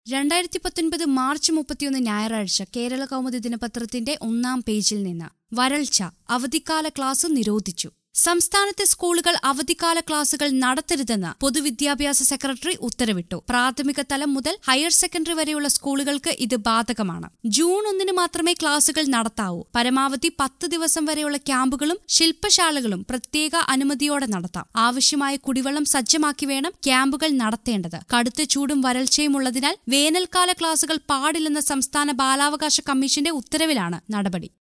രണ്ടായിരത്തി പത്തൊൻപത് മാർച്ച് മുപ്പത്തിയൊന്ന് ഞായറാഴ്ച കേരള കൗമുദി ദിനപത്രത്തിന്റെ ഒന്നാം പേജിൽ നിന്ന് വരൾച്ച അവധിക്കാല ക്ലാസ് നിരോധിച്ചു സംസ്ഥാനത്തെ സ്കൂളുകൾ അവധിക്കാല ക്ലാസുകൾ നടത്തരുതെന്ന് പൊതുവിദ്യാഭ്യാസ സെക്രട്ടറി ഉത്തരവിട്ടു പ്രാഥമിക തലം മുതൽ ഹയർ സെക്കൻഡറി വരെയുള്ള സ്കൂളുകൾക്ക് ഇത് ബാധകമാണ് ജൂൺ ഒന്നിന് മാത്രമേ ക്ലാസുകൾ നടത്താവൂ പരമാവധി പത്ത് ദിവസം വരെയുള്ള ക്യാമ്പുകളും ശില്പശാലകളും പ്രത്യേക അനുമതിയോടെ നടത്താം ആവശ്യമായ കുടിവെള്ളം സജ്ജമാക്കി വേണം ക്യാമ്പുകൾ നടത്തേണ്ടത് കടുത്ത ചൂടും വരൾച്ചയും ഉള്ളതിനാൽ വേനൽക്കാല ക്ലാസുകൾ പാടില്ലെന്ന സംസ്ഥാന ബാലാവകാശ കമ്മീഷന്റെ ഉത്തരവിലാണ് നടപടി